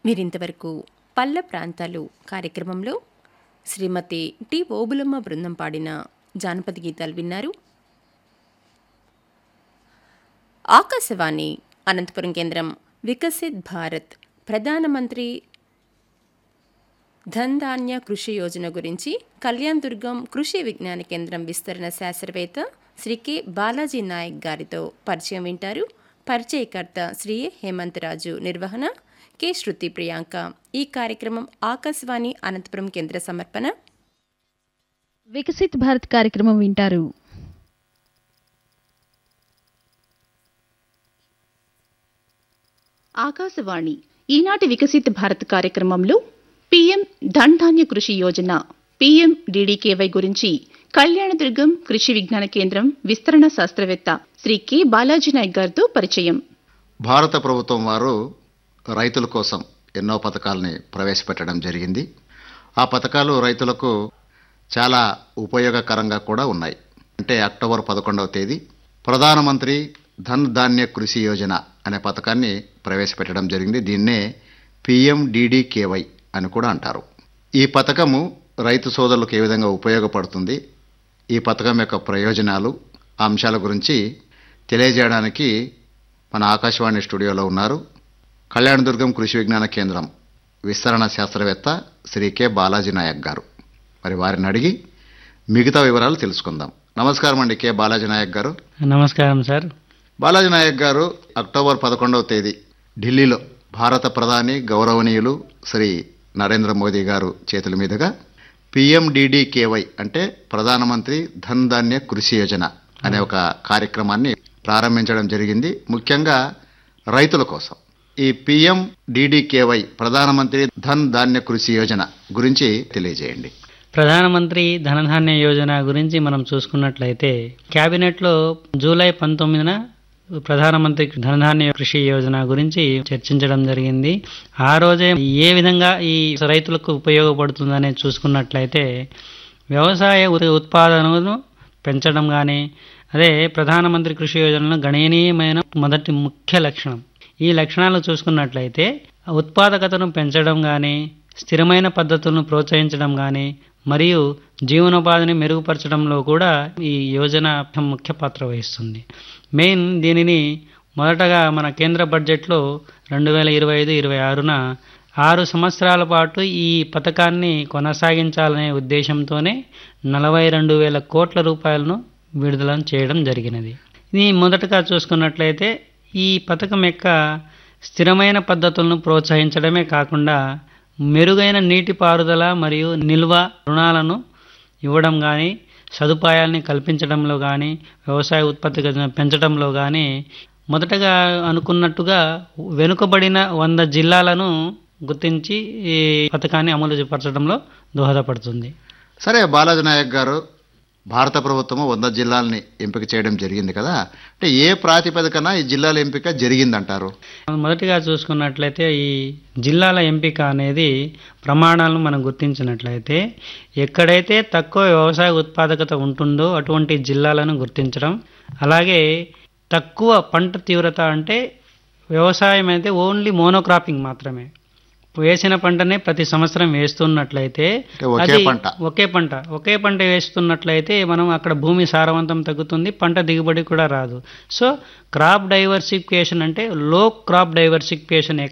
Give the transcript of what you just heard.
మీరింతవరకు పల్లె ప్రాంతాలు కార్యక్రమంలో శ్రీమతి టి ఓబులమ్మ బృందం పాడిన జానపద గీతాలు విన్నారు ఆకాశవాణి అనంతపురం కేంద్రం వికసిత్ భారత్ ప్రధానమంత్రి ధన్ ధాన్య కృషి యోజన గురించి కళ్యాణ్ దుర్గం కృషి విజ్ఞాన కేంద్రం విస్తరణ శాస్త్రవేత్త శ్రీ కె బాలాజీ నాయక్ గారితో పరిచయం వింటారు పరిచయకర్త శ్రీ ఏ హేమంత్ రాజు నిర్వహణ కె శృతి ప్రియాంక ఈ కార్యక్రమం ఆకాశవాణి అనంతపురం కేంద్ర సమర్పణ వికసిత్ భారత్ కార్యక్రమం వింటారు ఆకాశవాణి ఈనాటి వికసిత్ భారత్ కార్యక్రమంలో పీఎం ధన్ ధాన్య కృషి యోజన పీఎం డీడీకేవై గురించి కళ్యాణదుర్గం కృషి విజ్ఞాన కేంద్రం విస్తరణ శాస్త్రవేత్త శ్రీ కె బాలాజీ నాయక్ గారితో పరిచయం భారత ప్రభుత్వం వారు రైతుల కోసం ఎన్నో పథకాలని ప్రవేశపెట్టడం జరిగింది ఆ పథకాలు రైతులకు చాలా ఉపయోగకరంగా కూడా ఉన్నాయి అంటే అక్టోబర్ పదకొండవ తేదీ ప్రధానమంత్రి ధన్ ధాన్య కృషి యోజన అనే పథకాన్ని ప్రవేశపెట్టడం జరిగింది దీన్నే పిఎండిడికేవై అని కూడా అంటారు ఈ పథకము రైతు సోదరులకు ఏ విధంగా ఉపయోగపడుతుంది ఈ పథకం యొక్క ప్రయోజనాలు ఆ అంశాల గురించి తెలియజేయడానికి మన ఆకాశవాణి స్టూడియోలో ఉన్నారు కళ్యాణదుర్గం కృషి విజ్ఞాన కేంద్రం విస్తరణ శాస్త్రవేత్త శ్రీ కె బాలాజీ నాయక్ గారు మరి వారిని అడిగి మిగతా వివరాలు తెలుసుకుందాం నమస్కారం అండి కె బాలాజీ నాయక్ గారు నమస్కారం సార్ బాలాజీ నాయక్ గారు అక్టోబర్ పదకొండవ తేదీ ఢిల్లీలో భారత ప్రధాని గౌరవనీయులు శ్రీ నరేంద్ర మోదీ గారు చేతుల మీదుగా పిఎండిడికేవై అంటే ప్రధానమంత్రి ధన్ ధాన్య కృషి యోజన అనే ఒక కార్యక్రమాన్ని ప్రారంభించడం జరిగింది ముఖ్యంగా రైతుల కోసం ఈ పిఎం డిడికేవై ప్రధానమంత్రి ధన్ ధాన్య కృషి యోజన గురించి తెలియజేయండి ప్రధానమంత్రి ధనధాన్య యోజన గురించి మనం చూసుకున్నట్లయితే క్యాబినెట్లో జూలై పంతొమ్మిదిన ప్రధానమంత్రి ధనధాన్య కృషి యోజన గురించి చర్చించడం జరిగింది ఆ రోజే ఏ విధంగా ఈ రైతులకు ఉపయోగపడుతుందనే చూసుకున్నట్లయితే వ్యవసాయ ఉత్- ఉత్పాదనను పెంచడం కానీ అదే ప్రధానమంత్రి కృషి యోజనలో గణనీయమైన మొదటి ముఖ్య లక్షణం ఈ లక్షణాలు చూసుకున్నట్లయితే ఉత్పాదకతను పెంచడం కానీ స్థిరమైన పద్ధతులను ప్రోత్సహించడం కానీ మరియు జీవనోపాధిని మెరుగుపరచడంలో కూడా ఈ యోజన ముఖ్య పాత్ర వహిస్తుంది మెయిన్ దీనిని మొదటగా మన కేంద్ర బడ్జెట్లో రెండు వేల ఇరవై ఐదు ఇరవై ఆరున ఆరు సంవత్సరాల పాటు ఈ పథకాన్ని కొనసాగించాలనే ఉద్దేశంతోనే నలభై రెండు వేల కోట్ల రూపాయలను విడుదల చేయడం జరిగినది ఇది మొదటగా చూసుకున్నట్లయితే ఈ పథకం యొక్క స్థిరమైన పద్ధతులను ప్రోత్సహించడమే కాకుండా మెరుగైన నీటిపారుదల మరియు నిల్వ రుణాలను ఇవ్వడం కానీ సదుపాయాల్ని కల్పించడంలో కానీ వ్యవసాయ ఉత్పత్తి పెంచడంలో కానీ మొదటగా అనుకున్నట్టుగా వెనుకబడిన వంద జిల్లాలను గుర్తించి ఈ పథకాన్ని అమలు పరచడంలో దోహదపడుతుంది సరే బాలాజీ నాయక్ గారు భారత ప్రభుత్వము వంద జిల్లాల్ని ఎంపిక చేయడం జరిగింది కదా అంటే ఏ ప్రాతిపదికన ఈ జిల్లాల ఎంపిక జరిగిందంటారు మొదటిగా చూసుకున్నట్లయితే ఈ జిల్లాల ఎంపిక అనేది ప్రమాణాలను మనం గుర్తించినట్లయితే ఎక్కడైతే తక్కువ వ్యవసాయ ఉత్పాదకత ఉంటుందో అటువంటి జిల్లాలను గుర్తించడం అలాగే తక్కువ పంట తీవ్రత అంటే వ్యవసాయం అయితే ఓన్లీ మోనోక్రాపింగ్ మాత్రమే వేసిన పంటనే ప్రతి సంవత్సరం వేస్తున్నట్లయితే అంటే ఒకే అది పంట. ఒకే పంట ఒకే పంట వేస్తున్నట్లయితే మనం అక్కడ భూమి సారవంతం తగ్గుతుంది పంట దిగుబడి కూడా రాదు సో క్రాప్ డైవర్సిఫికేషన్ అంటే లో క్రాప్ డైవర్సిఫికేషన్